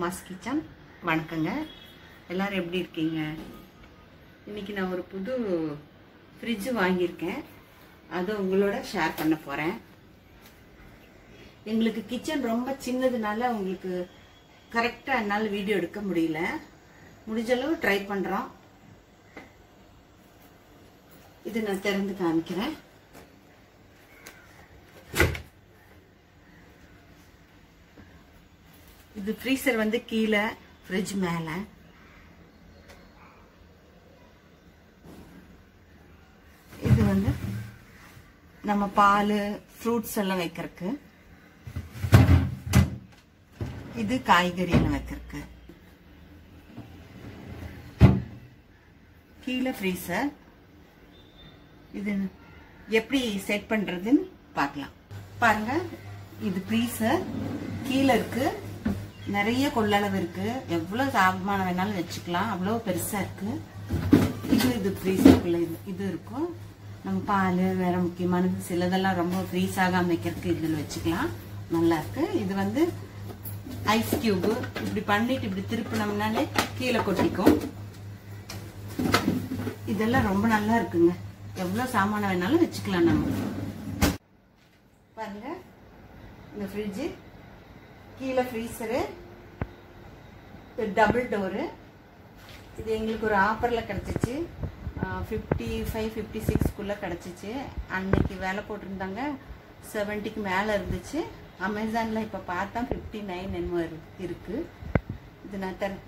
அம்மாஸ் kitchen வணக்கங்க எல்லாரும் எப்படி இருக்கீங்க இன்னைக்கு நான் ஒரு புது ஃப்ரிட்ஜ் வாங்கியிருக்கேன் அதை உங்களோட ஷேர் பண்ண போகிறேன் எங்களுக்கு கிச்சன் ரொம்ப சின்னதுனால உங்களுக்கு கரெக்டாக என்னால் வீடியோ எடுக்க முடியல முடிஞ்ச அளவு ட்ரை பண்ணுறோம் இது நான் திறந்து காமிக்கிறேன் இது ஃப்ரீசர் வந்து கீழே ஃப்ரிட்ஜ் மேலே இது வந்து நம்ம பால் ஃப்ரூட்ஸ் எல்லாம் வைக்கிறதுக்கு இது காய்கறி எல்லாம் வைக்கிறதுக்கு கீழே ஃப்ரீசர் இது எப்படி செட் பண்றதுன்னு பார்க்கலாம் பாருங்க இது ஃப்ரீசர் கீழே இருக்கு நிறைய கொள்ளளவு இருக்கு எவ்வளவு சாமானம் வேணாலும் வச்சுக்கலாம் அவ்வளோ பெருசா இருக்கு இது இது ஃப்ரீசருக்குள்ள இது இது இருக்கும் நம்ம பால் வேற முக்கியமானது சிலதெல்லாம் ரொம்ப ஃப்ரீஸ் ஆகாம வைக்கிறதுக்கு இதில் வச்சுக்கலாம் நல்லா இருக்கு இது வந்து ஐஸ் கியூபு இப்படி பண்ணிட்டு இப்படி திருப்பினோம்னாலே கீழே கொட்டிக்கும் இதெல்லாம் ரொம்ப நல்லா இருக்குங்க எவ்வளோ சாமானம் வேணாலும் வச்சுக்கலாம் நம்ம பாருங்க இந்த ஃப்ரிட்ஜு கீழே ஃப்ரீசரு டபுள் டோரு இது எங்களுக்கு ஒரு ஆஃபரில் கிடச்சிச்சு ஃபிஃப்டி ஃபைவ் ஃபிஃப்டி சிக்ஸ்க்குள்ளே கிடச்சிச்சு அன்னைக்கு வேலை போட்டிருந்தாங்க செவன்ட்டிக்கு மேலே இருந்துச்சு அமேசானில் இப்போ பார்த்தா ஃபிஃப்டி நைன் என்னமோ இருக்குது இது நான் தர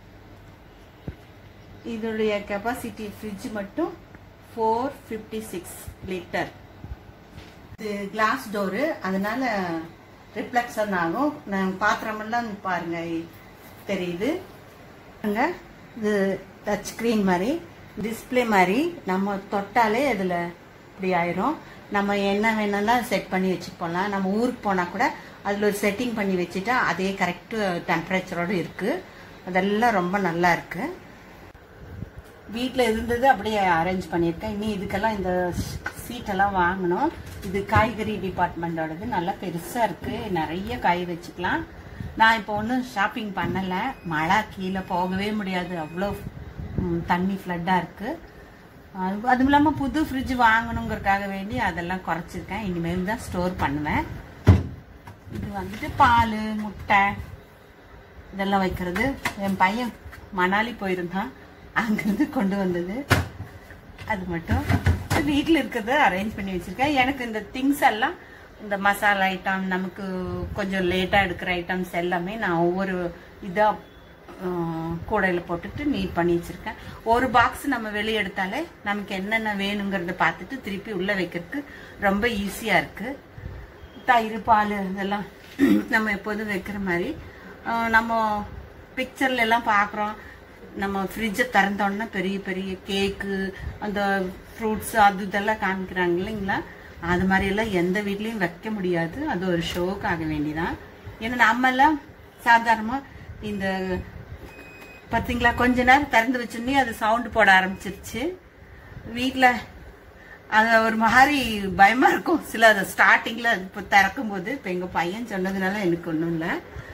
இதோடைய கெப்பாசிட்டி ஃப்ரிட்ஜ் மட்டும் ஃபோர் ஃபிஃப்டி சிக்ஸ் லிட்டர் இது கிளாஸ் டோரு அதனால ரிஃப்ளெக்ஷன் ஆகும் நான் பாத்திரமெல்லாம் பாருங்க தெரியுது பாருங்க இது டச் ஸ்க்ரீன் மாதிரி டிஸ்பிளே மாதிரி நம்ம தொட்டாலே அதில் இப்படி ஆயிரும் நம்ம என்ன வேணாலும் செட் பண்ணி வச்சுப்போலாம் நம்ம ஊருக்கு போனால் கூட அதில் ஒரு செட்டிங் பண்ணி வச்சுட்டா அதே கரெக்டு டெம்பரேச்சரோடு இருக்குது அதெல்லாம் ரொம்ப நல்லா இருக்குது வீட்டில் இருந்தது அப்படியே அரேஞ்ச் பண்ணியிருக்கேன் இனி இதுக்கெல்லாம் இந்த சீட்டெல்லாம் வாங்கணும் இது காய்கறி டிபார்ட்மெண்ட்டோடது நல்லா பெருசாக இருக்குது நிறைய காய் வச்சுக்கலாம் நான் இப்போ ஒன்றும் ஷாப்பிங் பண்ணலை மழை கீழே போகவே முடியாது அவ்வளோ தண்ணி ஃப்ளட்டாக இருக்குது அது அதுவும் இல்லாமல் புது ஃப்ரிட்ஜ் வாங்கணுங்கிறதுக்காக வேண்டி அதெல்லாம் குறைச்சிருக்கேன் இனிமேல் தான் ஸ்டோர் பண்ணுவேன் இது வந்துட்டு பால் முட்டை இதெல்லாம் வைக்கிறது என் பையன் மணாலி போயிருந்தான் அங்கிருந்து கொண்டு வந்தது அது மட்டும் வீட்டில் இருக்கிறத அரேஞ்ச் பண்ணி வச்சிருக்கேன் எனக்கு இந்த திங்ஸ் எல்லாம் இந்த மசாலா ஐட்டம் நமக்கு கொஞ்சம் லேட்டாக எடுக்கிற ஐட்டம்ஸ் எல்லாமே நான் ஒவ்வொரு இதாக கூடையில் போட்டுட்டு நீட் பண்ணி வச்சிருக்கேன் ஒரு பாக்ஸ் நம்ம வெளியே எடுத்தாலே நமக்கு என்னென்ன வேணுங்கிறத பார்த்துட்டு திருப்பி உள்ளே வைக்கிறதுக்கு ரொம்ப ஈஸியாக இருக்குது தயிர் பால் இதெல்லாம் நம்ம எப்போதும் வைக்கிற மாதிரி நம்ம பிக்சர்ல எல்லாம் பார்க்குறோம் நம்ம ஃப்ரிட்ஜை திறந்தோன்னா பெரிய பெரிய கேக்கு அந்த ஃப்ரூட்ஸ் அது இதெல்லாம் காமிக்கிறாங்க இல்லைங்களா அது மாதிரியெல்லாம் எந்த வீட்லேயும் வைக்க முடியாது அது ஒரு ஷோக்காக வேண்டிதான் ஏன்னா நம்மெல்லாம் சாதாரணமாக இந்த பார்த்தீங்களா கொஞ்ச நேரம் திறந்து வச்சோன்னே அது சவுண்டு போட ஆரம்பிச்சிருச்சு வீட்டில் அது ஒரு மாதிரி பயமா இருக்கும் சில அது ஸ்டார்டிங்ல இப்போ திறக்கும் போது இப்போ எங்க பையன் சொன்னதுனால எனக்கு ஒன்றும் இல்லை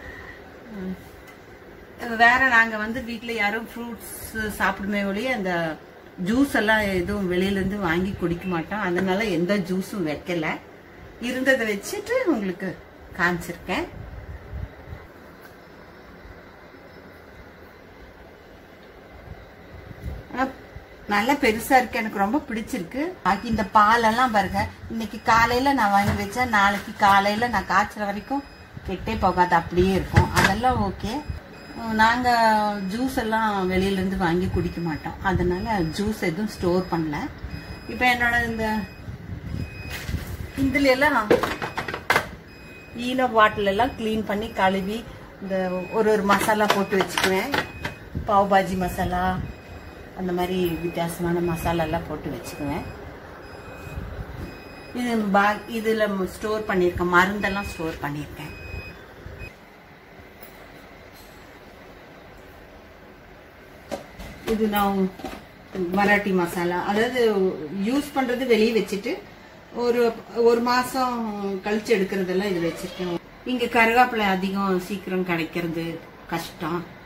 வேற நாங்க வந்து வீட்டுல யாரும் ஃப்ரூட்ஸ் சாப்பிடுமே ஒழிய அந்த ஜூஸ் எல்லாம் எதுவும் வெளியில இருந்து வாங்கி குடிக்க மாட்டோம் அதனால எந்த ஜூஸும் வைக்கல இருந்ததை வச்சுட்டு உங்களுக்கு காமிச்சிருக்கேன் நல்லா பெருசா இருக்கு எனக்கு ரொம்ப பிடிச்சிருக்கு பாக்கி இந்த பாலெல்லாம் பாருங்க இன்னைக்கு காலையில நான் வாங்கி வச்சேன் நாளைக்கு காலையில நான் காய்ச்சற வரைக்கும் கெட்டே போகாது அப்படியே இருக்கும் அதெல்லாம் ஓகே நாங்க ஜூஸ் எல்லாம் வெளியில இருந்து வாங்கி குடிக்க மாட்டோம் அதனால ஜூஸ் எதுவும் ஸ்டோர் பண்ணல இப்ப என்னோட இந்த இதுல எல்லாம் ஈனோ பாட்டில் எல்லாம் கிளீன் பண்ணி கழுவி இந்த ஒரு ஒரு மசாலா போட்டு வச்சுக்குவேன் பாவ் பாஜி மசாலா அந்த மாதிரி வித்தியாசமான மசாலாலாம் போட்டு வச்சுக்குவேன் இது பா இதில் ஸ்டோர் பண்ணியிருக்கேன் மருந்தெல்லாம் ஸ்டோர் பண்ணியிருக்கேன் இது நான் மராட்டி மசாலா அதாவது யூஸ் பண்ணுறது வெளியே வச்சுட்டு ஒரு ஒரு மாதம் கழிச்சு எடுக்கிறதெல்லாம் இது வச்சுருக்கேன் இங்கே கருவேப்பிலை அதிகம் சீக்கிரம் கிடைக்கிறது கஷ்டம்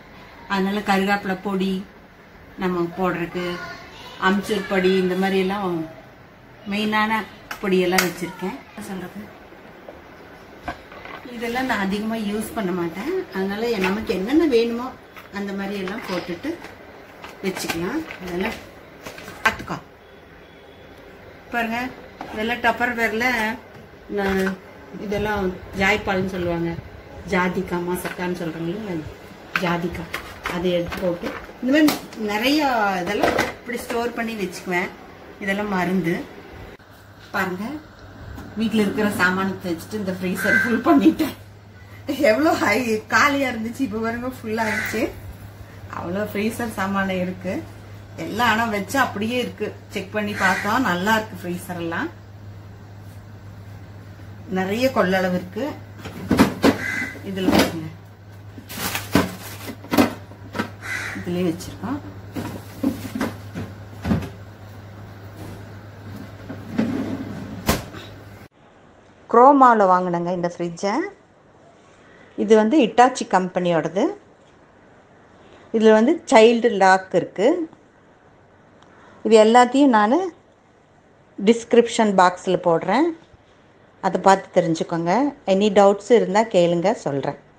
அதனால கருவேப்பிலை பொடி நம்ம போடுறதுக்கு அம்ச்சூர் பொடி இந்த மாதிரி எல்லாம் மெயினான பொடியெல்லாம் வச்சுருக்கேன் சொல்கிறது இதெல்லாம் நான் அதிகமாக யூஸ் பண்ண மாட்டேன் அதனால நமக்கு என்னென்ன வேணுமோ அந்த மாதிரி எல்லாம் போட்டுட்டு வச்சுக்கலாம் இதெல்லாம் பார்த்துக்கோ பாருங்க இதெல்லாம் டப்பர் வேரில் நான் இதெல்லாம் ஜாய்பால்னு சொல்லுவாங்க ஜாதிக்கா மாசக்கான்னு சொல்கிறாங்களே ஜாதிக்கா அதை எடுத்து போட்டு இந்த மாதிரி நிறைய இதெல்லாம் இப்படி ஸ்டோர் பண்ணி வச்சுக்குவேன் இதெல்லாம் மருந்து பாருங்க வீட்டில் இருக்கிற சாமானத்தை வச்சுட்டு இந்த ஃப்ரீசர் ஃபுல் பண்ணிட்டேன் எவ்வளோ ஹை காலியாக இருந்துச்சு இப்போ பாருங்க ஃபுல் ஆயிடுச்சு அவ்வளோ ஃப்ரீசர் சாமானம் இருக்கு எல்லாம் ஆனால் வச்சு அப்படியே இருக்கு செக் பண்ணி பார்த்தோம் நல்லா இருக்கு ஃப்ரீசர் எல்லாம் நிறைய கொள்ளளவு இருக்கு இதில் பாருங்க இதுலயே வச்சிருக்கோம் குரோமாவில் வாங்கினேங்க இந்த ஃப்ரிட்ஜை இது வந்து இட்டாச்சி கம்பெனியோடது இதில் வந்து சைல்டு லாக் இருக்குது இது எல்லாத்தையும் நான் டிஸ்கிரிப்ஷன் பாக்ஸில் போடுறேன் அதை பார்த்து தெரிஞ்சுக்கோங்க எனி டவுட்ஸ் இருந்தால் கேளுங்க சொல்கிறேன்